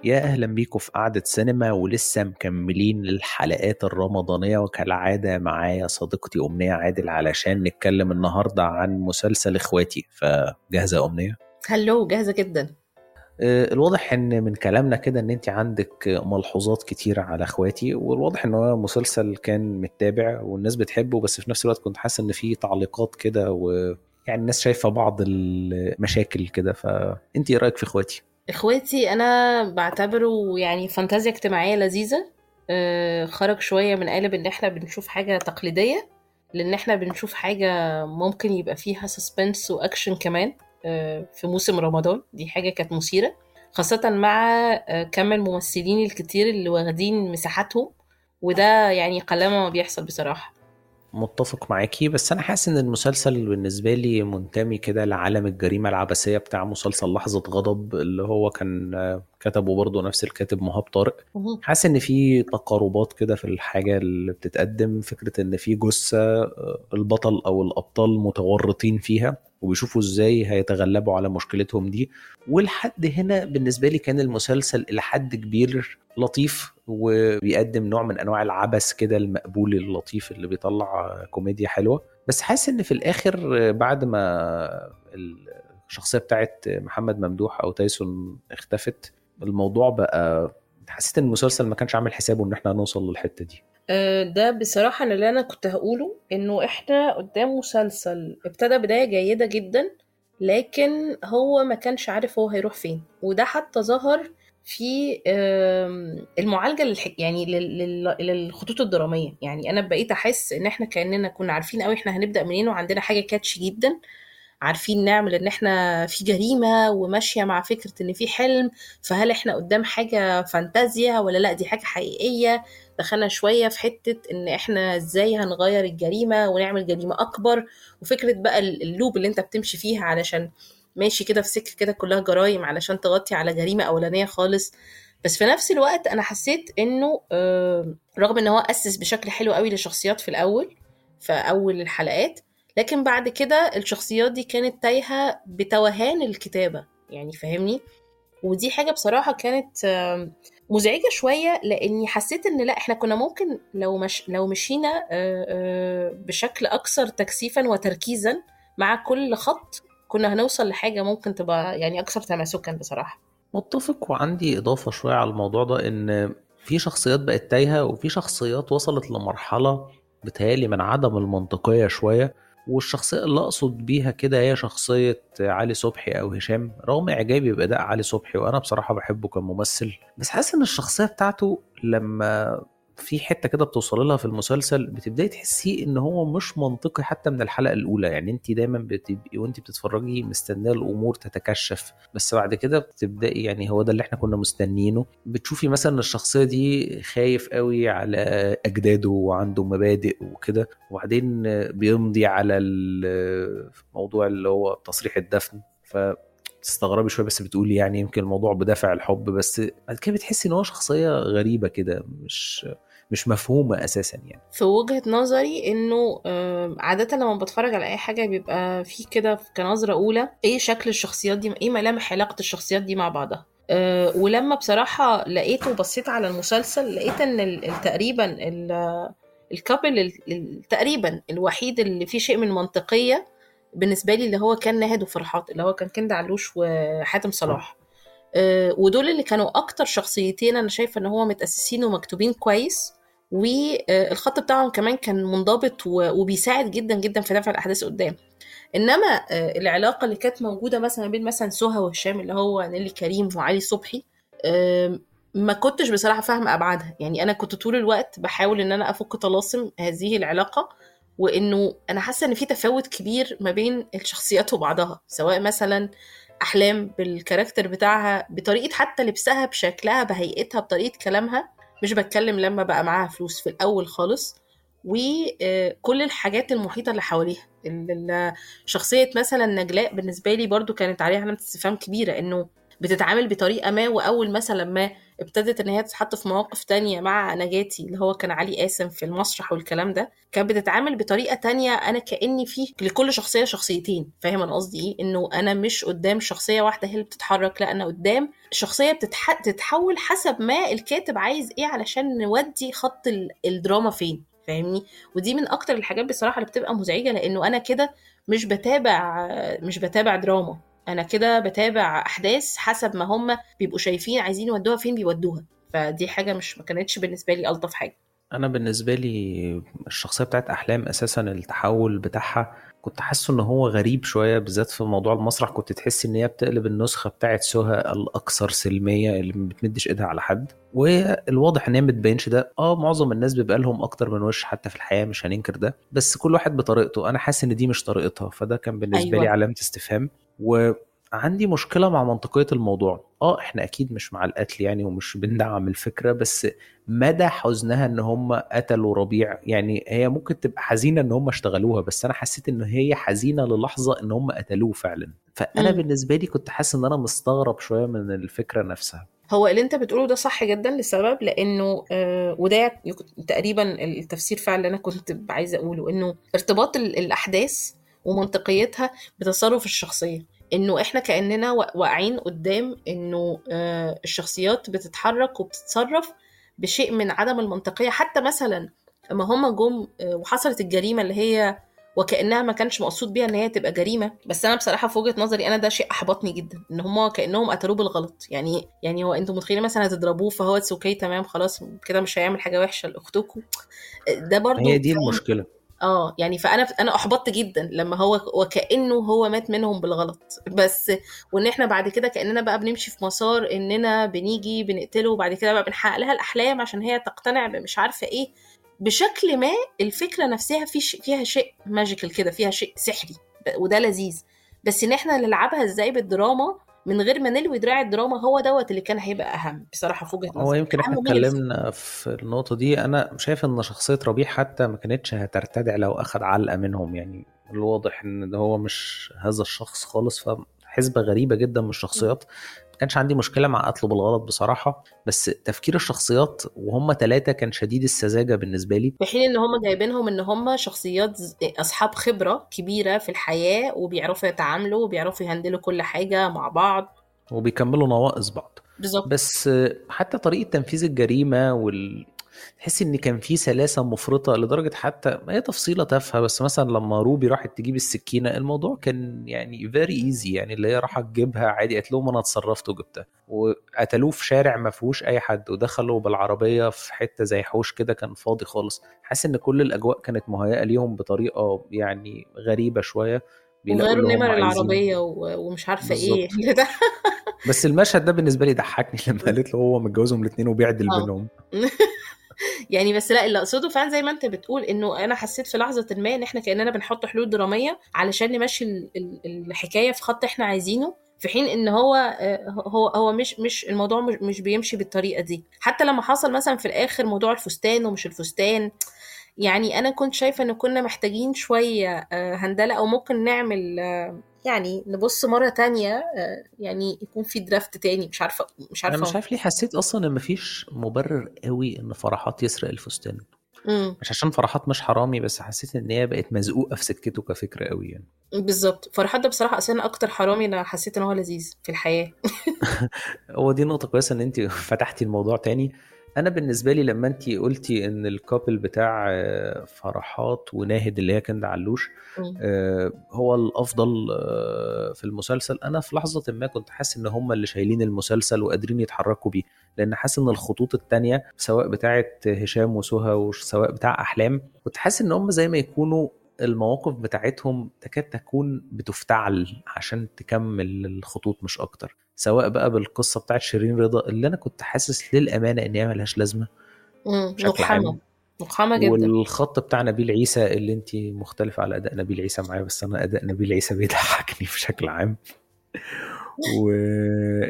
يا أهلا بيكم في قعدة سينما ولسه مكملين الحلقات الرمضانية وكالعادة معايا صديقتي أمنية عادل علشان نتكلم النهاردة عن مسلسل إخواتي فجاهزة أمنية؟ هلو جاهزة جدا آه، الواضح ان من كلامنا كده ان انت عندك ملحوظات كتيرة على اخواتي والواضح ان هو مسلسل كان متابع والناس بتحبه بس في نفس الوقت كنت حاسس ان فيه تعليقات كده ويعني الناس شايفة بعض المشاكل كده فانت ايه رأيك في اخواتي؟ اخواتي انا بعتبره يعني فانتازيا اجتماعية لذيذة آه، خرج شوية من قالب ان احنا بنشوف حاجة تقليدية لان احنا بنشوف حاجة ممكن يبقى فيها سسبنس واكشن كمان آه، في موسم رمضان دي حاجة كانت مثيرة خاصة مع آه، كم الممثلين الكتير اللي واخدين مساحاتهم وده يعني قلما ما بيحصل بصراحة متفق معاكي بس انا حاسس ان المسلسل بالنسبه لي منتمي كده لعالم الجريمه العبثيه بتاع مسلسل لحظه غضب اللي هو كان آه، كتبه برضه نفس الكاتب مهاب طارق مهم. حاسس ان في تقاربات كده في الحاجه اللي بتتقدم فكره ان في جثه آه، البطل او الابطال متورطين فيها وبيشوفوا ازاي هيتغلبوا على مشكلتهم دي ولحد هنا بالنسبه لي كان المسلسل الى حد كبير لطيف وبيقدم نوع من انواع العبث كده المقبول اللطيف اللي بيطلع كوميديا حلوه بس حاسس ان في الاخر آه، بعد ما الشخصيه بتاعت محمد ممدوح او تايسون اختفت الموضوع بقى حسيت ان المسلسل ما كانش عامل حسابه ان احنا هنوصل للحته دي آه، ده بصراحة أنا اللي أنا كنت هقوله إنه إحنا قدام مسلسل ابتدى بداية جيدة جدا لكن هو ما كانش عارف هو هيروح فين وده حتى ظهر في آم، المعالجة للح... يعني لل... لل... للخطوط الدرامية يعني أنا بقيت أحس إن إحنا كأننا كنا عارفين أوي إحنا هنبدأ منين وعندنا حاجة كاتش جدا عارفين نعمل ان احنا في جريمة وماشية مع فكرة ان في حلم فهل احنا قدام حاجة فانتازيا ولا لا دي حاجة حقيقية دخلنا شوية في حتة ان احنا ازاي هنغير الجريمة ونعمل جريمة اكبر وفكرة بقى ال- اللوب اللي انت بتمشي فيها علشان ماشي كده في سكة كده كلها جرايم علشان تغطي على جريمة اولانية خالص بس في نفس الوقت انا حسيت انه آه، رغم ان هو اسس بشكل حلو قوي للشخصيات في الاول في اول الحلقات لكن بعد كده الشخصيات دي كانت تايهة بتوهان الكتابة يعني فاهمني ودي حاجة بصراحة كانت آم، مزعجة شوية لأني حسيت إن لأ إحنا كنا ممكن لو مش لو مشينا آه، آه، بشكل أكثر تكثيفا وتركيزا مع كل خط كنا هنوصل لحاجة ممكن تبقى يعني أكثر تماسكا بصراحة متفق وعندي اضافه شويه على الموضوع ده ان في شخصيات بقت تايهه وفي شخصيات وصلت لمرحله بتهيالي من عدم المنطقيه شويه والشخصيه اللي اقصد بيها كده هي شخصيه علي صبحي او هشام رغم اعجابي باداء علي صبحي وانا بصراحه بحبه كممثل بس حاسس ان الشخصيه بتاعته لما في حته كده بتوصل لها في المسلسل بتبداي تحسيه ان هو مش منطقي حتى من الحلقه الاولى يعني انت دايما بتبقي وانت بتتفرجي مستنيه الامور تتكشف بس بعد كده بتبداي يعني هو ده اللي احنا كنا مستنيينه بتشوفي مثلا الشخصيه دي خايف قوي على اجداده وعنده مبادئ وكده وبعدين بيمضي على الموضوع اللي هو تصريح الدفن ف تستغربي شويه بس بتقولي يعني يمكن الموضوع بدافع الحب بس بعد كده بتحسي ان هو شخصيه غريبه كده مش مش مفهومه اساسا يعني في وجهة نظري انه آم، عادة لما بتفرج على اي حاجة بيبقى في كده كنظرة اولى ايه شكل الشخصيات دي ايه ملامح علاقة الشخصيات دي مع بعضها آه، ولما بصراحة لقيت وبصيت على المسلسل لقيت ان ال- ال- تقريبا ال- الكابل ال- ال- تقريبا الوحيد اللي فيه شيء من المنطقية بالنسبة لي اللي هو كان ناهد وفرحات اللي هو كان كند علوش وحاتم صلاح آه، ودول اللي كانوا اكتر شخصيتين انا شايفه ان هو متاسسين ومكتوبين كويس والخط بتاعهم كمان كان منضبط و- وبيساعد جدا جدا في دفع الاحداث قدام انما آه، العلاقه اللي كانت موجوده مثلا بين مثلا سهى وهشام اللي هو نيلي كريم وعلي صبحي آم، ما كنتش بصراحه فاهمه ابعادها يعني انا كنت طول الوقت بحاول ان انا افك طلاسم هذه العلاقه وانه انا حاسه ان في تفاوت كبير ما بين الشخصيات وبعضها سواء مثلا احلام بالكاركتر بتاعها بطريقه حتى لبسها بشكلها بهيئتها بطريقه كلامها مش بتكلم لما بقى معاها فلوس في الاول خالص وكل الحاجات المحيطه اللي حواليها ال- ال- شخصيه مثلا نجلاء بالنسبه لي برضو كانت عليها علامه استفهام كبيره انه بتتعامل بطريقه ما واول مثلا ما ابتدت ان هي تتحط في مواقف تانية مع نجاتي اللي هو كان علي قاسم في المسرح والكلام ده كانت بتتعامل بطريقه تانية انا كاني في لكل شخصيه شخصيتين فاهم انا قصدي ايه انه انا مش قدام شخصيه واحده هي اللي بتتحرك لا انا قدام شخصيه بتتح... بتتحول حسب ما الكاتب عايز ايه علشان نودي خط ال... الدراما فين فاهمني ودي من اكتر الحاجات بصراحه اللي بتبقى مزعجه لانه انا كده مش بتابع مش بتابع دراما انا كده بتابع احداث حسب ما هم بيبقوا شايفين عايزين يودوها فين بيودوها فدي حاجه مش ما كانتش بالنسبه لي الطف حاجه انا بالنسبه لي الشخصيه بتاعت احلام اساسا التحول بتاعها كنت حاسه ان هو غريب شويه بالذات في موضوع المسرح كنت تحس ان هي بتقلب النسخه بتاعت سهى الاكثر سلميه اللي ما بتمدش ايدها على حد والواضح ان هي ما بتبينش ده اه معظم الناس بيبقى لهم اكتر من وش حتى في الحياه مش هننكر ده بس كل واحد بطريقته انا حاسس ان دي مش طريقتها فده كان بالنسبه أيوة. لي علامه استفهام و عندي مشكله مع منطقيه الموضوع اه احنا اكيد مش مع القتل يعني ومش بندعم الفكره بس مدى حزنها ان هم قتلوا ربيع يعني هي ممكن تبقى حزينه ان هم اشتغلوها بس انا حسيت ان هي حزينه للحظه ان هم قتلوه فعلا فانا م. بالنسبه لي كنت حاسس ان انا مستغرب شويه من الفكره نفسها هو اللي انت بتقوله ده صح جدا لسبب لانه آه وده تقريبا التفسير فعلا اللي انا كنت عايزه اقوله انه ارتباط الاحداث ومنطقيتها بتصرف الشخصيه انه احنا كاننا واقعين قدام انه آه الشخصيات بتتحرك وبتتصرف بشيء من عدم المنطقيه حتى مثلا لما هما جم آه وحصلت الجريمه اللي هي وكانها ما كانش مقصود بيها ان هي تبقى جريمه بس انا بصراحه في وجهه نظري انا ده شيء احبطني جدا ان هم كانهم قتلوه بالغلط يعني يعني هو انتوا متخيلين مثلا هتضربوه فهو اتس اوكي تمام خلاص كده مش هيعمل حاجه وحشه لاختكم ده برضو هي دي المشكله اه يعني فانا انا احبطت جدا لما هو وكانه هو مات منهم بالغلط بس وان احنا بعد كده كاننا بقى بنمشي في مسار اننا بنيجي بنقتله وبعد كده بقى بنحقق لها الاحلام عشان هي تقتنع بمش عارفه ايه بشكل ما الفكره نفسها في ش... فيها شيء ماجيكال كده فيها شيء سحري وده لذيذ بس ان احنا نلعبها ازاي بالدراما من غير ما نلوي دراع الدراما هو دوت اللي كان هيبقى اهم بصراحه في وجهه نظري هو يمكن احنا اتكلمنا في النقطه دي انا شايف ان شخصيه ربيع حتى ما كانتش هترتدع لو اخذ علقه منهم يعني الواضح ان هو مش هذا الشخص خالص فحسبه غريبه جدا من الشخصيات كانش عندي مشكله مع قتله بالغلط بصراحه بس تفكير الشخصيات وهم ثلاثه كان شديد السذاجه بالنسبه لي في حين ان هم جايبينهم ان هم شخصيات اصحاب خبره كبيره في الحياه وبيعرفوا يتعاملوا وبيعرفوا يهندلوا كل حاجه مع بعض وبيكملوا نواقص بعض بالظبط بس حتى طريقه تنفيذ الجريمه وال تحس ان كان في سلاسه مفرطه لدرجه حتى ما هي تفصيله تافهه بس مثلا لما روبي راحت تجيب السكينه الموضوع كان يعني فيري ايزي يعني اللي هي راحت تجيبها عادي قالت لهم انا اتصرفت وجبتها وقتلوه في شارع ما فيهوش اي حد ودخلوا بالعربيه في حته زي حوش كده كان فاضي خالص حاسس ان كل الاجواء كانت مهيئه ليهم بطريقه يعني غريبه شويه وغيروا نمر العربيه ومش عارفه ايه بس المشهد ده بالنسبه لي ضحكني لما قالت له هو متجوزهم الاثنين وبيعدل بينهم يعني بس لا اللي اقصده فعلا زي ما انت بتقول انه انا حسيت في لحظه ما ان احنا كاننا بنحط حلول دراميه علشان نمشي الحكايه في خط احنا عايزينه في حين ان هو هو هو مش مش الموضوع مش بيمشي بالطريقه دي حتى لما حصل مثلا في الاخر موضوع الفستان ومش الفستان يعني انا كنت شايفه ان كنا محتاجين شويه هندله او ممكن نعمل يعني نبص مره تانية يعني يكون في درافت تاني مش عارفه مش عارفه انا مش عارف ليه حسيت اصلا ان مفيش مبرر قوي ان فرحات يسرق الفستان مم. مش عشان فرحات مش حرامي بس حسيت ان هي بقت مزقوقه في سكته كفكره قوي يعني بالظبط فرحات ده بصراحه اصلا اكتر حرامي انا حسيت ان هو لذيذ في الحياه هو دي نقطه كويسه ان انت فتحتي الموضوع تاني انا بالنسبه لي لما انت قلتي ان الكابل بتاع فرحات وناهد اللي هي كندا علوش هو الافضل في المسلسل انا في لحظه ما كنت حاسس ان هم اللي شايلين المسلسل وقادرين يتحركوا بيه لان حاسس ان الخطوط التانية سواء بتاعه هشام وسهى وسواء بتاع احلام كنت حاسس ان هم زي ما يكونوا المواقف بتاعتهم تكاد تكون بتفتعل عشان تكمل الخطوط مش اكتر سواء بقى بالقصه بتاعت شيرين رضا اللي انا كنت حاسس للامانه ان هي ملهاش لازمه مقحمه مقحمه جدا والخط بتاع نبيل عيسى اللي انت مختلفه على اداء نبيل عيسى معايا بس انا اداء نبيل عيسى بيضحكني بشكل عام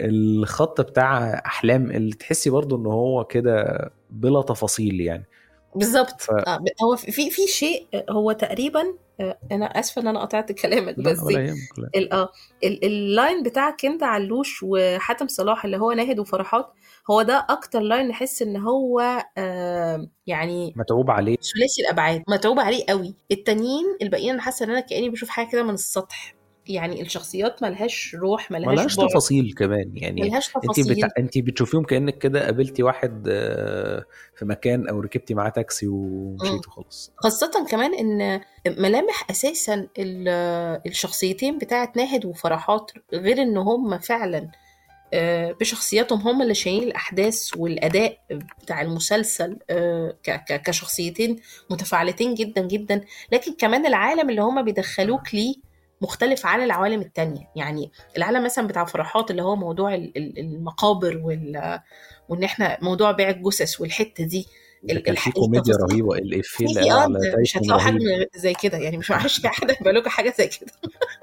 والخط بتاع احلام اللي تحسي برضو ان هو كده بلا تفاصيل يعني بالظبط ف... آه، ب- هو في في شيء آه، هو تقريبا آه، انا اسفه ان انا قطعت كلامك لا بس ولا يهمك لا ال اه ال- اللاين بتاع كندا علوش وحاتم صلاح اللي هو ناهد وفرحات هو ده اكتر لاين نحس ان هو آه يعني متعوب عليه ثلاثي الابعاد متعوب عليه قوي التانيين الباقيين انا حاسه ان انا كاني بشوف حاجه كده من السطح يعني الشخصيات ملهاش روح ملهاش ملهاش بعد تفاصيل كمان يعني ملهاش انت تفاصيل بتع... انت بتشوفيهم كانك كده قابلتي واحد آه، في مكان او ركبتي معاه تاكسي مم. ومشيتي وخلاص خاصة كمان إن ملامح أساسا ال- الشخصيتين بتاعت ناهد وفرحات غير إن هم فعلا آه، بشخصياتهم هم اللي شايلين الأحداث والأداء بتاع المسلسل آه، ك- ك- كشخصيتين متفاعلتين جدا جدا لكن كمان العالم اللي هم بيدخلوك ليه مختلف عن العوالم التانية يعني العالم مثلا بتاع فرحات اللي هو موضوع ال- ال- المقابر وال وان احنا موضوع بيع الجثث والحته دي ده ال- كان فيه الح- كوميديا التفاصيل رهيبه الافيه اللي في قال اه على انت مش تايسون هتلاقوا حاجه رهيب من- زي كده يعني مش معرفش في حد هيبقى لكم حاجه زي كده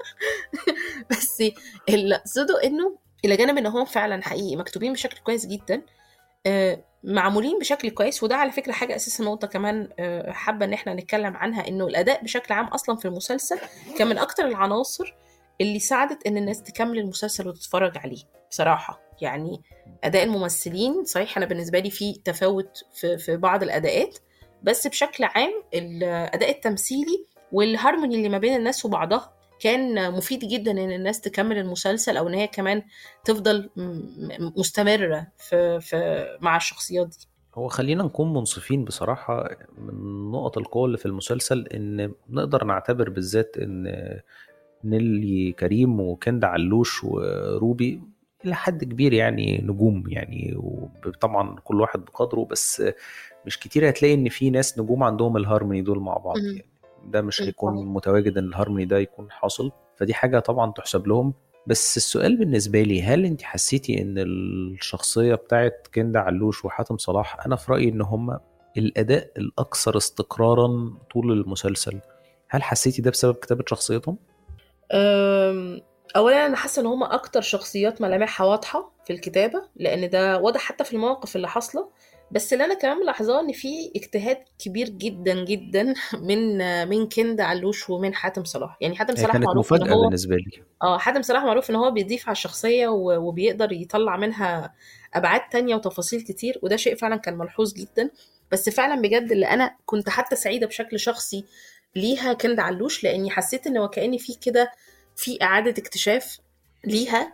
بس اللي اقصده انه الى جانب ان هم فعلا حقيقي مكتوبين بشكل كويس جدا آه، معمولين بشكل كويس وده على فكره حاجه اساسا نقطه كمان آه، حابه ان احنا نتكلم عنها انه الاداء بشكل عام اصلا في المسلسل كان من اكتر العناصر اللي ساعدت ان الناس تكمل المسلسل وتتفرج عليه بصراحه يعني اداء الممثلين صحيح انا بالنسبه لي في تفاوت في, في بعض الاداءات بس بشكل عام الاداء التمثيلي والهارموني اللي ما بين الناس وبعضها كان مفيد جدا ان الناس تكمل المسلسل او ان هي كمان تفضل م- م- مستمره في, في مع الشخصيات دي هو خلينا نكون منصفين بصراحة من نقط القوة اللي في المسلسل إن نقدر نعتبر بالذات إن نيلي كريم وكندا علوش وروبي إلى حد كبير يعني نجوم يعني وطبعا كل واحد بقدره بس مش كتير هتلاقي إن في ناس نجوم عندهم الهارموني دول مع بعض مم. يعني ده مش مم. هيكون متواجد إن الهارموني ده يكون حاصل فدي حاجة طبعا تحسب لهم بس السؤال بالنسبة لي هل انت حسيتي ان الشخصية بتاعت كندا علوش وحاتم صلاح انا في رأيي ان هم الاداء الاكثر استقرارا طول المسلسل هل حسيتي ده بسبب كتابة شخصيتهم؟ أم، اولا انا حاسه ان هما اكتر شخصيات ملامحها واضحه في الكتابه لان ده واضح حتى في المواقف اللي حاصله بس اللي انا كمان ملاحظاه ان في اجتهاد كبير جدا جدا من من كندا علوش ومن حاتم صلاح يعني حاتم هي صلاح كانت معروف ان مفاجأة هو بالنسبة لي اه حاتم صلاح معروف ان هو بيضيف على الشخصيه و- وبيقدر يطلع منها ابعاد تانية وتفاصيل كتير وده شيء فعلا كان ملحوظ جدا بس فعلا بجد اللي انا كنت حتى سعيده بشكل شخصي ليها كندا علوش لاني حسيت ان وكاني في كده في اعاده اكتشاف ليها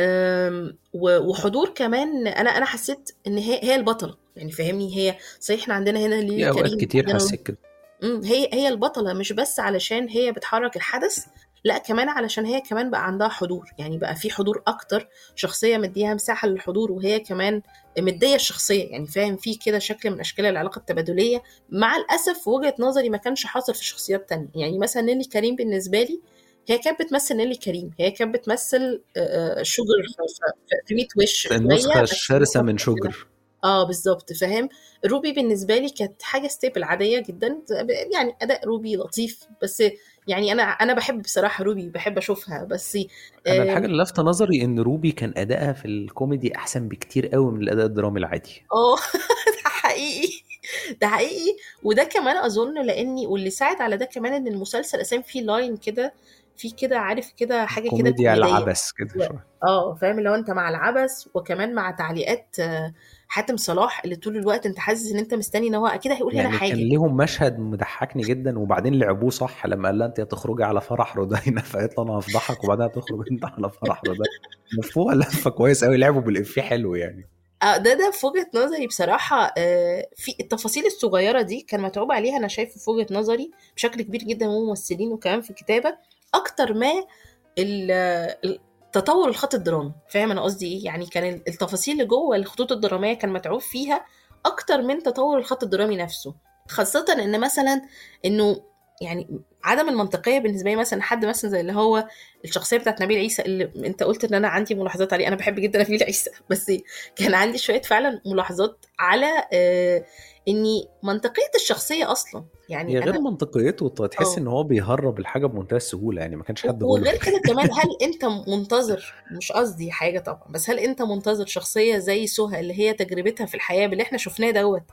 أم، و- وحضور كمان انا انا حسيت ان هي هي البطله يعني فاهمني هي صحيح احنا عندنا هنا في ليلى اوقات كريم كتير عندنا حسيت كده امم هي هي البطلة مش بس علشان هي بتحرك الحدث لا كمان علشان هي كمان بقى عندها حضور يعني بقى في حضور اكتر شخصية مديها مساحة للحضور وهي كمان مدية الشخصية يعني فاهم في كده شكل من اشكال العلاقة التبادلية مع الاسف في وجهة نظري ما كانش حاصل في شخصيات تانية يعني مثلا نيلي كريم بالنسبة لي هي كانت بتمثل نيلي كريم هي كانت بتمثل آه، آه، شوجر في- في- في 100 وش شوية النسخة بس الشرسة من كده. شوجر اه بالظبط فاهم روبي بالنسبه لي كانت حاجه ستيبل عاديه جدا يعني اداء روبي لطيف بس يعني انا انا بحب بصراحه روبي بحب اشوفها بس انا آم، الحاجة اللي لافته نظري ان روبي كان ادائها في الكوميدي احسن بكتير قوي من الاداء الدرامي العادي اه ده حقيقي ده حقيقي وده كمان اظن لاني واللي ساعد على ده كمان ان المسلسل اساسا فيه لاين كده في كده عارف كده حاجه كده كوميديا كوميديه العبث كده شوية اه فاهم لو انت مع العبث وكمان مع تعليقات آه، حاتم صلاح اللي طول الوقت انت حاسس ان انت مستني ان هو اكيد هيقول هنا يعني حاجه كان ليهم مشهد مضحكني جدا وبعدين لعبوه صح لما قال لها انت هتخرجي على فرح رودينا فقالت له انا هفضحك وبعدها تخرج انت على فرح رودينا لفوها لفه كويس قوي لعبوا بالافيه حلو يعني آه، ده ده في وجهة نظري بصراحة آه، في التفاصيل الصغيرة دي كان متعوب عليها أنا شايفه في وجهة نظري بشكل كبير جدا من الممثلين وكمان في الكتابة أكتر ما ال- ال- تطور الخط الدرامي فاهم أنا قصدي إيه يعني كان ال- التفاصيل اللي جوه الخطوط الدرامية كان متعوب فيها أكتر من تطور الخط الدرامي نفسه خاصة إن مثلا إنه يعني عدم المنطقية بالنسبة لي مثلا حد مثلا زي اللي هو الشخصية بتاعت نبيل عيسى اللي انت قلت ان انا عندي ملاحظات عليه انا بحب جدا نبيل عيسى بس كان عندي شويه فعلا ملاحظات على آه اني منطقيه الشخصيه اصلا يعني هي غير انا منطقيته تحس اه ان هو بيهرب الحاجه بمنتهى السهوله يعني ما كانش حد و- غلط وغير كده كمان هل انت منتظر مش قصدي حاجه طبعا بس هل انت منتظر شخصيه زي سهى اللي هي تجربتها في الحياه باللي احنا شفناه دوت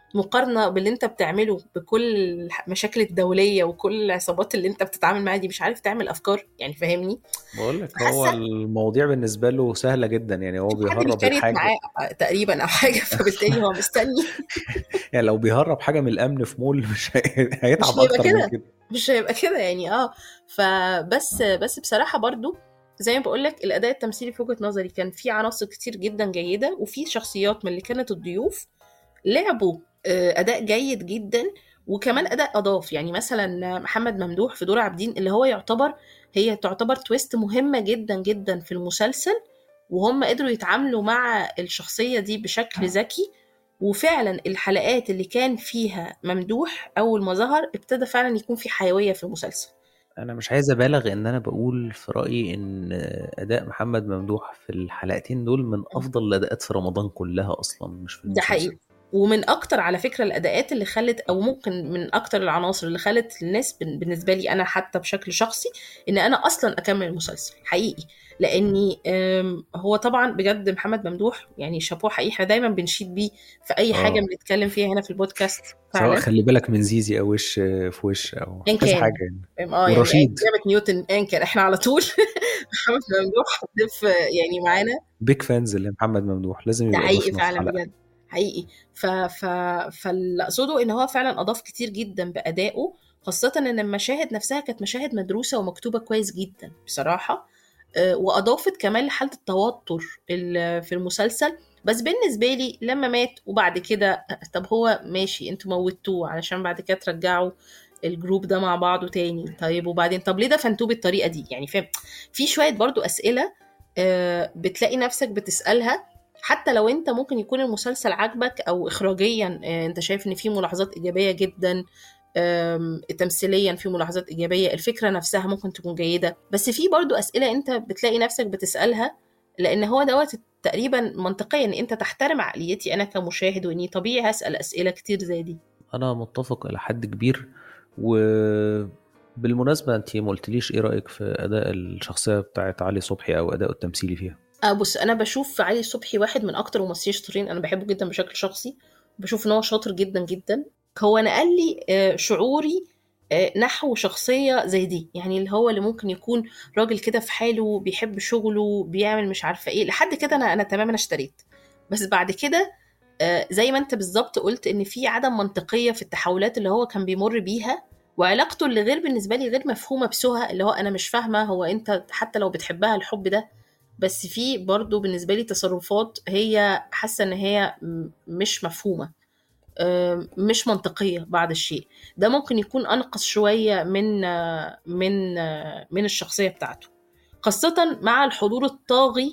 مقارنه باللي انت بتعمله بكل المشاكل الدوليه وكل العصابات اللي انت بتتعامل معاها دي مش عارف تعمل افكار يعني فاهمني بقول لك هو حاسه المواضيع بالنسبه له سهله جدا يعني هو حد بيهرب بيتكلم الحاجه معاه تقريبا او حاجه فبالتالي هو مستني يعني لو بيهرب حاجه من الامن في مول مش هي- مش هيتعب هيبقى اكتر من كده كده مش هيبقى كده يعني اه فبس بس بصراحه برضو زي ما بقول لك الاداء التمثيلي في وجهه نظري كان في عناصر كتير جدا جيده وفي شخصيات من اللي كانت الضيوف لعبوا آه، اداء جيد جدا وكمان اداء اضاف يعني مثلا محمد ممدوح في دور عابدين اللي هو يعتبر هي تعتبر تويست مهمه جدا جدا في المسلسل وهم قدروا يتعاملوا مع الشخصيه دي بشكل ذكي وفعلا الحلقات اللي كان فيها ممدوح اول ما ظهر ابتدى فعلا يكون في حيويه في المسلسل انا مش عايز ابالغ ان انا بقول في رايي ان اداء محمد ممدوح في الحلقتين دول من افضل الاداءات في رمضان كلها اصلا مش في ده المسلسل حقيقي ومن اكتر على فكره الاداءات اللي خلت او ممكن من اكتر العناصر اللي خلت الناس بن- بالنسبه لي انا حتى بشكل شخصي ان انا اصلا اكمل المسلسل حقيقي لاني أم، هو طبعا بجد محمد ممدوح يعني شابوه حقيقي احنا دايما بنشيد بيه في اي حاجه اه بنتكلم فيها هنا في البودكاست سواء فعلا خلي بالك من زيزي او وش في وش او ان كذا كان حاجه يعني اه يعني ورشيد اجابه نيوتن ان كان احنا على طول محمد ممدوح ضيف يعني معانا بيج فانز لمحمد ممدوح لازم ده يبقى حقيقي ضيفنا في فعلا حلقه بجد حقيقي ف... ف... فاللي اقصده ان هو فعلا اضاف كتير جدا بادائه خاصه ان المشاهد نفسها كانت مشاهد مدروسه ومكتوبه كويس جدا بصراحه آه، واضافت كمان لحاله التوتر ال- في المسلسل بس بالنسبه لي لما مات وبعد كده طب هو ماشي انتوا موتوه علشان بعد كده ترجعوا الجروب ده مع بعضه تاني طيب وبعدين طب ليه دفنتوه بالطريقه دي يعني فاهم في شويه برضو اسئله آه، بتلاقي نفسك بتسالها حتى لو انت ممكن يكون المسلسل عاجبك او اخراجيا آه، انت شايف ان فيه ملاحظات ايجابيه جدا آم، تمثيليا في ملاحظات ايجابيه الفكره نفسها ممكن تكون جيده بس في برضو اسئله انت بتلاقي نفسك بتسالها لان هو دوت تقريبا منطقيا ان انت تحترم عقليتي انا كمشاهد واني طبيعي هسال اسئله كتير زي دي انا متفق الى حد كبير وبالمناسبه انت ما قلتليش ايه رايك في اداء الشخصيه بتاعت علي صبحي او اداؤه التمثيلي فيها آه بص انا بشوف علي صبحي واحد من اكتر الممثلين الشاطرين انا بحبه جدا بشكل شخصي بشوف ان هو شاطر جدا جدا هو نقل لي آه، شعوري آه، نحو شخصية زي دي يعني اللي هو اللي ممكن يكون راجل كده في حاله بيحب شغله بيعمل مش عارفة ايه لحد كده انا انا تماما اشتريت بس بعد كده آه، زي ما انت بالظبط قلت ان في عدم منطقية في التحولات اللي هو كان بيمر بيها وعلاقته اللي غير بالنسبة لي غير مفهومة بسهى اللي هو انا مش فاهمة هو انت حتى لو بتحبها الحب ده بس في برضو بالنسبة لي تصرفات هي حاسة ان هي م- مش مفهومة آه، مش منطقية بعض الشيء ده ممكن يكون أنقص شوية من آه، من آه، من الشخصية بتاعته خاصة مع الحضور الطاغي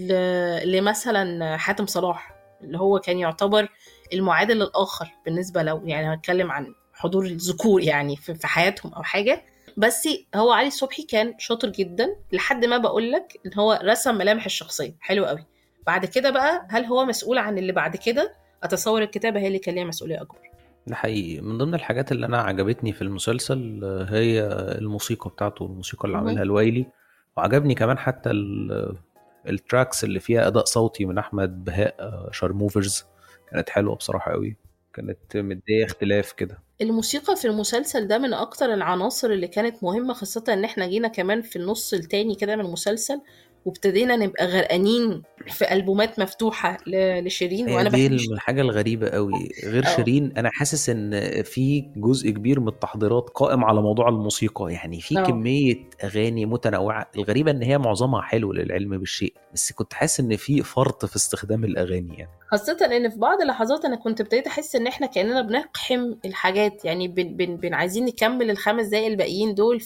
ل- لمثلا حاتم صلاح اللي هو كان يعتبر المعادل الآخر بالنسبة لو يعني هتكلم عن حضور الذكور يعني في في حياتهم أو حاجة بس هو علي صبحي كان شاطر جدا لحد ما بقول لك ان هو رسم ملامح الشخصيه حلو قوي بعد كده بقى هل هو مسؤول عن اللي بعد كده اتصور الكتابه هي اللي كان ليها مسؤوليه اكبر ده حقيقي من ضمن الحاجات اللي انا عجبتني في المسلسل آه، هي الموسيقى بتاعته الموسيقى اللي مهم. عاملها الوايلي وعجبني كمان حتى ال- التراكس اللي فيها اداء صوتي من احمد بهاء آه، شارموفرز كانت حلوه بصراحه قوي كانت مديه اختلاف كده الموسيقى في المسلسل ده من اكتر العناصر اللي كانت مهمه خاصه ان احنا جينا كمان في النص التاني كده من المسلسل وابتدينا نبقى غرقانين في البومات مفتوحه ل- لشيرين هي وانا دي بحب الحاجة الغريبة قوي غير اه شيرين أنا حاسس إن في جزء كبير من التحضيرات قائم على موضوع الموسيقى يعني في اه كمية أغاني متنوعة الغريبة إن هي معظمها حلو للعلم بالشيء بس كنت حاسس إن في فرط في استخدام الأغاني يعني خاصة ان في بعض اللحظات انا كنت ابتديت احس ان احنا كأننا بنقحم الحاجات يعني بن بن بن عايزين نكمل الخمس دقايق الباقيين دول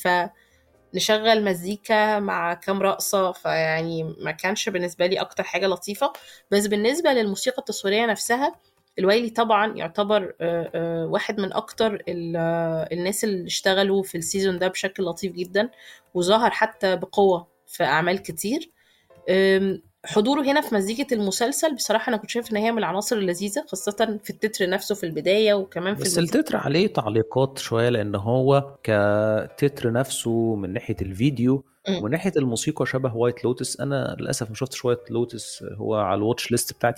فنشغل مزيكا مع كام رقصة فيعني ما كانش بالنسبة لي اكتر حاجة لطيفة بس بالنسبة للموسيقى التصويرية نفسها الوايلي طبعا يعتبر آه، آه، واحد من اكتر ال- آه، الناس اللي اشتغلوا في السيزون ده بشكل لطيف جدا وظهر حتى بقوة في اعمال كتير أم، حضوره هنا في مزيكة المسلسل بصراحة أنا كنت شايف إن هي من العناصر اللذيذة خاصة في التتر نفسه في البداية وكمان في بس المزيكا التتر عليه تعليقات شوية لأن هو كتتر نفسه من ناحية الفيديو مم. ومن ناحية الموسيقى شبه وايت لوتس أنا للأسف ما شفتش وايت لوتس هو على الواتش ليست بتاعتي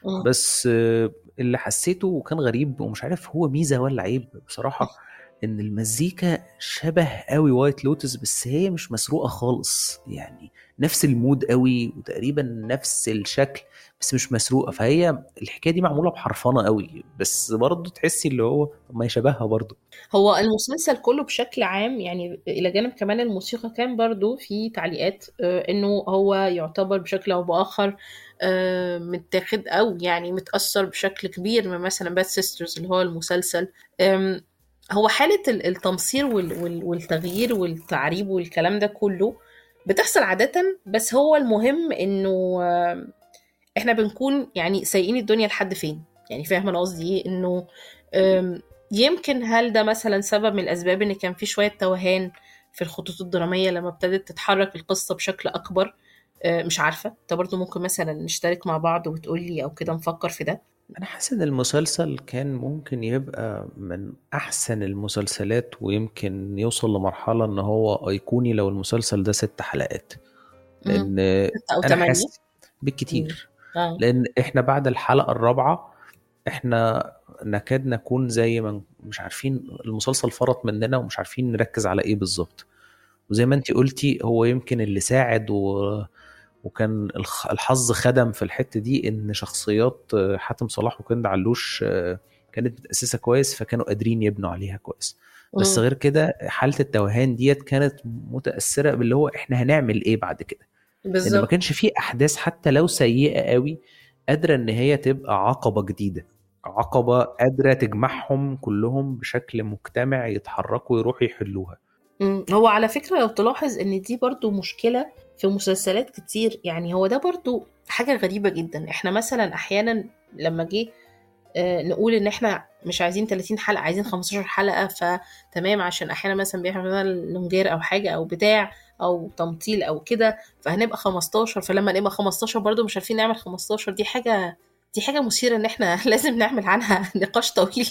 مم. بس آه، اللي حسيته وكان غريب ومش عارف هو ميزه ولا عيب بصراحه ان المزيكا شبه قوي وايت لوتس بس هي مش مسروقه خالص يعني نفس المود قوي وتقريبا نفس الشكل بس مش مسروقه فهي الحكايه دي معموله بحرفنه قوي بس برضه تحسي اللي هو طب ما يشبهها برضه هو المسلسل كله بشكل عام يعني إلى جانب كمان الموسيقى كان برضو في تعليقات آه، إنه هو يعتبر بشكل أو بآخر آه، متاخد أو يعني متأثر بشكل كبير من مثلا باد سيسترز اللي هو المسلسل آم، هو حالة ال- التمصير وال- وال- والتغيير والتعريب والكلام ده كله بتحصل عادة بس هو المهم إنه آم، إحنا بنكون يعني سايقين الدنيا لحد فين يعني فاهم أنا قصدي إيه إنه آم، يمكن هل ده مثلا سبب من الأسباب إن كان في شوية توهان في الخطوط الدرامية لما ابتدت تتحرك القصة بشكل أكبر آه، مش عارفة انت برضو ممكن مثلا نشترك مع بعض وتقولي أو كده نفكر في ده انا حاسس ان المسلسل كان ممكن يبقى من احسن المسلسلات ويمكن يوصل لمرحله ان هو ايقوني لو المسلسل ده ست حلقات مم. لان ستة أو انا تمانية حاسس بالكتير اه لان احنا بعد الحلقه الرابعه احنا نكاد نكون زي ما مش عارفين المسلسل فرط مننا ومش عارفين نركز على ايه بالظبط وزي ما انت قلتي هو يمكن اللي ساعد و... وكان الخ- الحظ خدم في الحته دي ان شخصيات آه، حاتم صلاح وكند علوش آه، كانت متاسسه كويس فكانوا قادرين يبنوا عليها كويس بس مم. غير كده حاله التوهان ديت كانت متاثره باللي هو احنا هنعمل ايه بعد كده لان ما بالظبط كانش فيه احداث حتى لو سيئه قوي قادره ان هي تبقى عقبه جديده عقبه قادره تجمعهم كلهم بشكل مجتمع يتحركوا يروحوا يحلوها مم. هو على فكرة لو تلاحظ ان دي برضو مشكلة في مسلسلات كتير يعني هو ده برضو حاجة غريبة جدا احنا مثلا احيانا لما جه آه، نقول ان احنا مش عايزين 30 حلقة عايزين 15 حلقة فتمام عشان احيانا مثلا بيعمل مثلا لونجير او حاجة او بتاع او تمطيل او كده فهنبقى 15 فلما نبقى 15 برضو مش عارفين نعمل 15 دي حاجة دي حاجة مثيرة ان احنا لازم نعمل عنها نقاش طويل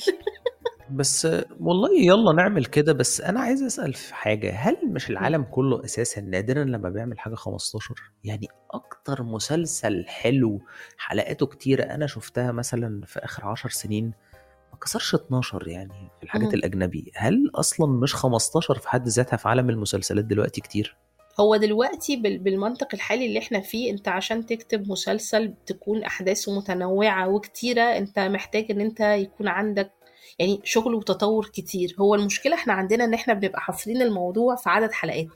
بس والله يلا نعمل كده بس انا عايز اسال في حاجه هل مش العالم كله اساسا نادرا لما بيعمل حاجه 15 يعني اكتر مسلسل حلو حلقاته كتيره انا شفتها مثلا في اخر 10 سنين ما كسرش 12 يعني في الحاجات مم. الاجنبي هل اصلا مش 15 في حد ذاتها في عالم المسلسلات دلوقتي كتير هو دلوقتي بال- بالمنطق الحالي اللي احنا فيه انت عشان تكتب مسلسل تكون احداثه متنوعة وكتيرة انت محتاج ان انت يكون عندك يعني شغل وتطور كتير هو المشكلة احنا عندنا ان احنا بنبقى حاصرين الموضوع في عدد حلقات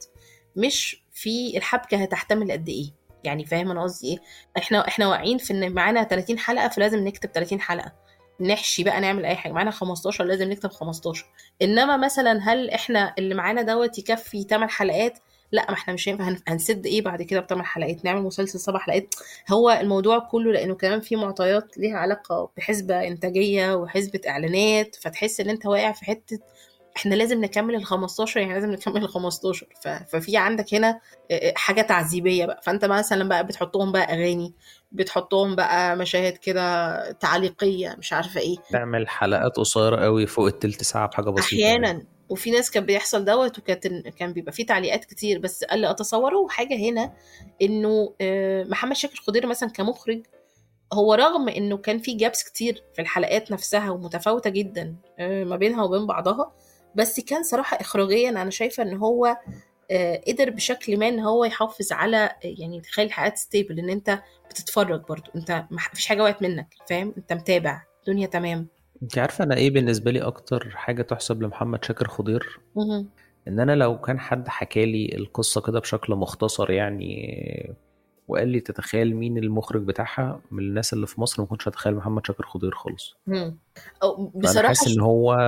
مش في الحبكة هتحتمل قد ايه يعني فاهم انا قصدي ايه احنا احنا واقعين في ان معانا 30 حلقة فلازم نكتب 30 حلقة نحشي بقى نعمل اي حاجه معانا 15 لازم نكتب 15 انما مثلا هل احنا اللي معانا دوت يكفي 8 حلقات لا ما احنا مش هينفع هن- هنسد ايه بعد كده بثمان حلقات نعمل مسلسل سبع حلقات هو الموضوع كله لانه كمان في معطيات ليها علاقه بحسبه انتاجيه وحسبه اعلانات فتحس ان انت واقع في حته احنا لازم نكمل ال 15 يعني لازم نكمل ال 15 ف- ففي عندك هنا اه، حاجه تعذيبيه بقى فانت مثلا بقى بتحطهم بقى اغاني بتحطهم بقى مشاهد كده تعليقيه مش عارفه ايه تعمل حلقات قصيره قوي فوق التلت ساعه بحاجه بسيطه يعني. احيانا وفي ناس كان بيحصل دوت وكانت كان بيبقى فيه تعليقات كتير بس اللي اتصوره حاجه هنا انه آه، محمد شاكر خضير مثلا كمخرج هو رغم انه كان في جابس كتير في الحلقات نفسها ومتفاوته جدا آه، ما بينها وبين بعضها بس كان صراحه اخراجيا انا شايفه ان هو آه، قدر بشكل ما ان هو يحافظ على آه، يعني تخلي الحلقات ستيبل ان انت بتتفرج برضو انت ما فيش حاجه وقعت منك فاهم انت متابع الدنيا تمام انت عارفه انا ايه بالنسبه لي اكتر حاجه تحسب لمحمد شاكر خضير مهم. ان انا لو كان حد حكى لي القصه كده بشكل مختصر يعني وقال لي تتخيل مين المخرج بتاعها من الناس اللي في مصر ما كنتش هتخيل محمد شاكر خضير خالص مم. أو فانا بصراحه حاسس ان هو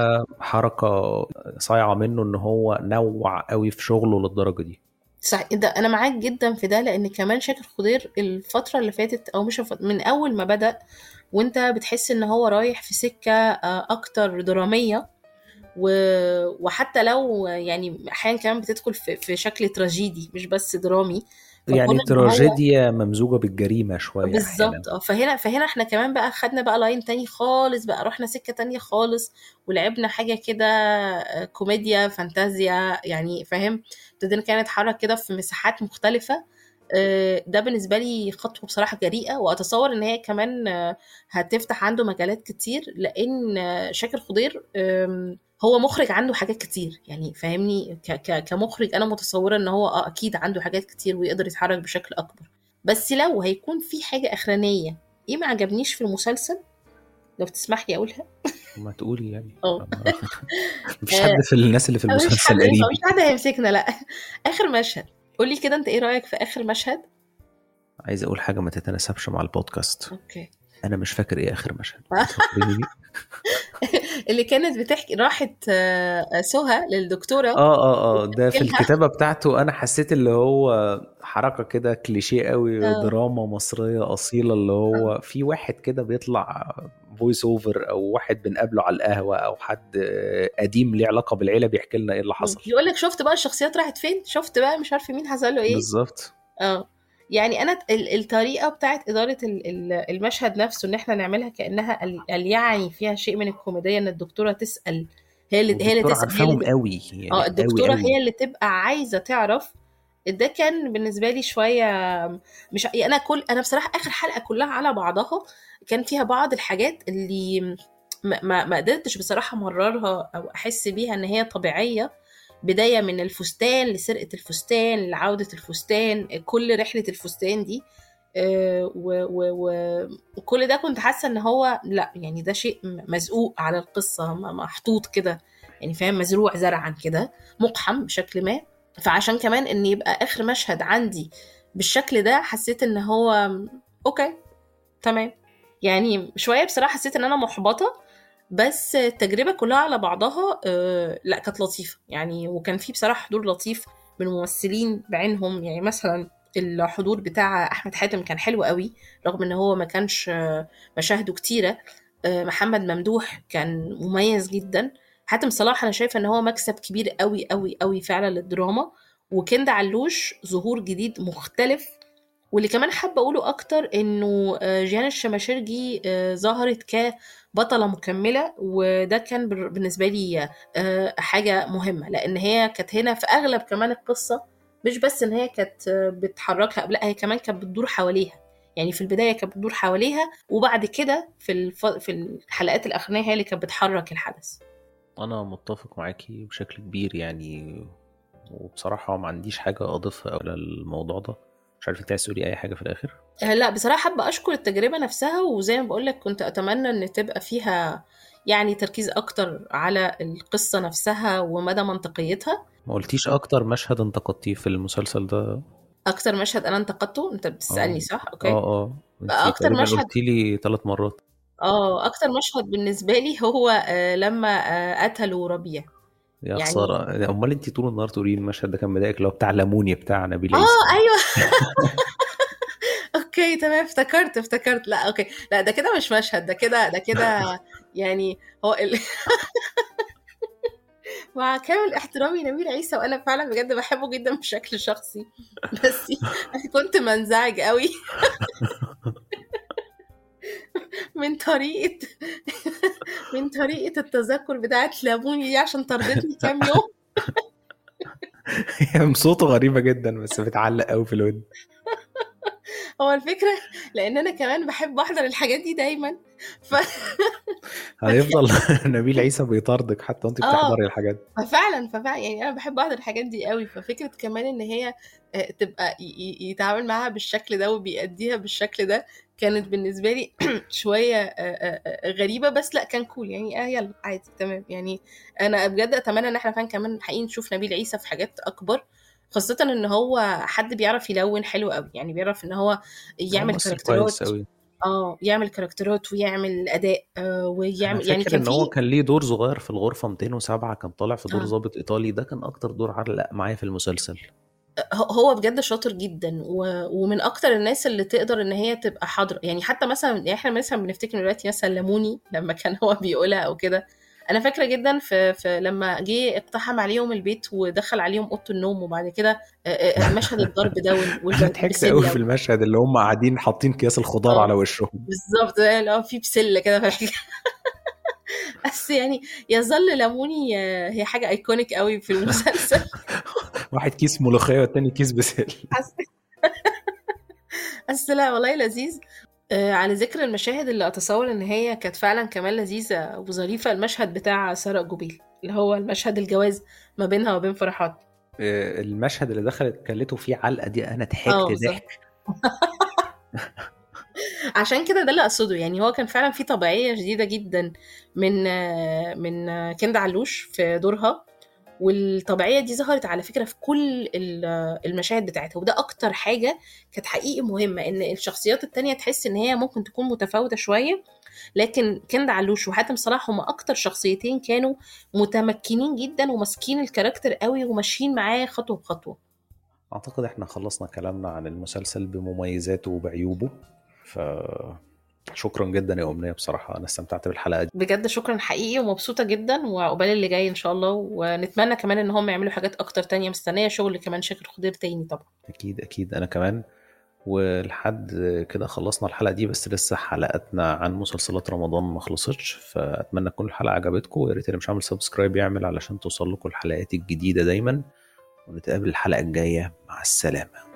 حركه صايعه منه ان هو نوع قوي في شغله للدرجه دي صح ده انا معاك جدا في ده لان كمان شاكر خضير الفتره اللي فاتت او مش الفت- من اول ما بدا وانت بتحس ان هو رايح في سكه آه، اكتر دراميه و... وحتى لو يعني احيانا كمان بتدخل في, في شكل تراجيدي مش بس درامي فكون يعني إن هو- تراجيديا ممزوجه بالجريمه شويه احيانا بالظبط اه فهنا فهنا احنا كمان بقى خدنا بقى لاين تاني خالص بقى رحنا سكة تانية خالص ولعبنا حاجة كده آه، كوميديا فانتازيا يعني فاهم ابتدينا كده نتحرك كده في مساحات مختلفة آه، ده بالنسبه لي خطوه بصراحه جريئه واتصور ان هي كمان آه، هتفتح عنده مجالات كتير لان آه، شاكر خضير آم، هو مخرج عنده حاجات كتير يعني فاهمني ك- ك- كمخرج انا متصوره ان هو اه اكيد عنده حاجات كتير ويقدر يتحرك بشكل اكبر بس لو هيكون في حاجه اخرانيه ايه ما عجبنيش في المسلسل لو تسمح لي اقولها ما تقولي يعني اه مفيش حد في الناس اللي في مش المسلسل حد قريب مش حد هيمسكنا لا اخر مشهد قولي كده انت ايه رايك في اخر مشهد عايز اقول حاجه ما تتناسبش مع البودكاست اوكي انا مش فاكر ايه اخر مشهد آه. فكريني بيه. اللي كانت بتحكي راحت آه، سهى للدكتوره اه اه اه ده في إلها. الكتابه بتاعته انا حسيت اللي هو حركه كده كليشيه قوي آه. دراما مصريه اصيله اللي هو في واحد كده بيطلع فويس اوفر او واحد بنقابله على القهوه او حد آه، قديم ليه علاقه بالعيله بيحكي لنا ايه اللي حصل يقول لك شفت بقى الشخصيات راحت فين شفت بقى مش عارفه مين حصل له ايه بالظبط اه يعني انا ال- الطريقه بتاعت اداره ال- ال- المشهد نفسه ان احنا نعملها كانها ال- ال- يعني فيها شيء من الكوميديا ان الدكتوره تسال هي اللي هي اللي والدكتورة تسال هي عارفاهم اللي قوي يعني اه الدكتوره قوي قوي. هي اللي تبقى عايزه تعرف ده كان بالنسبه لي شويه مش يعني انا كل انا بصراحه اخر حلقه كلها على بعضها كان فيها بعض الحاجات اللي ما, ما, ما قدرتش بصراحه امررها او احس بيها ان هي طبيعيه بدايه من الفستان لسرقه الفستان لعوده الفستان كل رحله الفستان دي آه، و- و- و- وكل ده كنت حاسه ان هو لا يعني ده شيء مزقوق على القصه م- محطوط كده يعني فاهم مزروع زرعا كده مقحم بشكل ما فعشان كمان ان يبقى اخر مشهد عندي بالشكل ده حسيت ان هو اوكي تمام يعني شويه بصراحه حسيت ان انا محبطه بس التجربه كلها على بعضها آه، لا كانت لطيفه يعني وكان في بصراحه حضور لطيف من ممثلين بعينهم يعني مثلا الحضور بتاع احمد حاتم كان حلو قوي رغم ان هو ما كانش آه، مشاهده كتيره آه، محمد ممدوح كان مميز جدا حاتم صلاح انا شايفه ان هو مكسب كبير قوي قوي قوي فعلا للدراما وكندا علوش ظهور جديد مختلف واللي كمان حابه اقوله اكتر انه آه، جيانا الشماشرجي آه، ظهرت كبطله مكمله وده كان بر- بالنسبه لي آه، حاجه مهمه لان هي كانت هنا في اغلب كمان القصه مش بس ان هي كانت آه، بتحركها لا هي كمان كانت بتدور حواليها يعني في البدايه كانت بتدور حواليها وبعد كده في الف... في الحلقات الاخرانيه هي اللي كانت بتحرك الحدث انا متفق معاكي بشكل كبير يعني وبصراحه ما عنديش حاجه اضيفها على الموضوع ده مش عارف انت عايز تقولي اي حاجه في الاخر آه، لا بصراحة حابة أشكر التجربة نفسها وزي ما بقولك كنت أتمنى إن تبقى فيها يعني تركيز أكتر على القصة نفسها ومدى منطقيتها ما قلتيش اكتر مشهد انتقدتيه في المسلسل ده أكتر مشهد أنا انتقدته أنت بتسألني اه صح؟ أوكي اه اه انت أكتر تقريبا مشهد قلتي لي ثلاث مرات اه أكتر مشهد بالنسبة لي هو آه، لما آه، قتلوا ربيع يا يعني خساره امال انت طول النهار تقولي لي المشهد ده كان مضايقك اللي هو بتاع ليموني بتاع نبيل اه عيسى أيوه اوكي تمام افتكرت افتكرت لا اوكي لا ده كده مش مشهد ده كده ده كده يعني هو ال... مع كامل احترامي نبيل عيسى وانا فعلا بجد بحبه جدا بشكل شخصي بس انا كنت منزعج قوي من طريقه من طريقه التذكر بتاعت لابوني دي عشان طردتني كام يوم هي صوته غريبه جدا بس بتعلق قوي في الود هو الفكره لان انا كمان بحب احضر الحاجات دي دايما ف... هيفضل نبيل عيسى بيطاردك حتى وانت اه بتحضري الحاجات دي. ففعلا ففعلا يعني انا بحب احضر الحاجات دي قوي ففكره كمان ان هي آه، تبقى ي- ي- يتعامل معاها بالشكل ده وبيأديها بالشكل ده كانت بالنسبه لي شويه آه، آه، آه، غريبه بس لا كان كول يعني اه يلا عادي تمام يعني انا بجد اتمنى ان احنا فعلا كمان حقيقي نشوف نبيل عيسى في حاجات اكبر خاصة ان هو حد بيعرف يلون حلو قوي يعني بيعرف ان هو هو يعمل ممثل كويس كاركترات قوي اه يعمل كاركترات ويعمل اداء آه انا ويعمل يعني فاكر كان ان هو في كان ليه دور صغير في الغرفه 207 كان طالع في دور اه ضابط ايطالي ده كان اكتر دور علق معايا في المسلسل هو هو بجد شاطر جدا و... ومن اكتر الناس اللي تقدر ان هي تبقى حاضره يعني حتى مثلا يعني احنا مثلا بنفتكر دلوقتي مثلا لموني لما كان هو بيقولها او كده انا فاكره جدا في, في لما جه اقتحم عليهم البيت ودخل عليهم اوضه النوم وبعد كده آه، آه، مشهد الضرب ده وال- انا والب- ضحكت قوي في بسله المشهد اللي هم قاعدين حاطين اكياس الخضار على اه وشهم بالظبط اللي هو في بسله كده في الحاجة. بس يعني يظل لموني آه، هي حاجه ايكونيك قوي في المسلسل واحد كيس ملوخيه والتاني كيس بسل حسيت بس لا والله لذيذ آه على ذكر المشاهد اللي اتصور ان هي كانت فعلا كمان لذيذه وظريفه المشهد بتاع ساره جوبيل اللي هو المشهد الجواز ما بينها وبين فرحات آه، المشهد اللي دخلت كلته فيه علقه دي انا اه ضحكت بالظبط ضحك عشان كده ده اللي اقصده يعني هو كان فعلا في طبيعيه شديده جدا من آه، من آه، كند علوش في دورها والطبيعيه دي ظهرت على فكره في كل ال- آه، المشاهد بتاعتها وده اكتر حاجه كانت حقيقي مهمه ان الشخصيات التانية تحس ان هي ممكن تكون متفاوته شويه لكن كند علوش وحاتم صلاح هما اكتر شخصيتين كانوا متمكنين جدا وماسكين الكاركتر قوي وماشيين معاه خطوه بخطوه اعتقد احنا خلصنا كلامنا عن المسلسل بمميزاته وبعيوبه ف شكرا جدا يا امنيه بصراحه انا استمتعت بالحلقه دي بجد شكرا حقيقي ومبسوطة جدا وعقبال اللي جاي ان شاء الله ونتمنى كمان ان هم يعملوا حاجات اكتر تانية مستنية شغل كمان شاكر خضير تاني طبعا اكيد اكيد انا كمان ولحد كده خلصنا الحلقه دي بس لسه حلقاتنا عن مسلسلات رمضان ما خلصتش فاتمنى تكون الحلقه عجبتكم ويا ريت اللي مش عامل سبسكرايب يعمل علشان توصل لكم الحلقات الجديده دايما ونتقابل الحلقه الجايه مع السلامه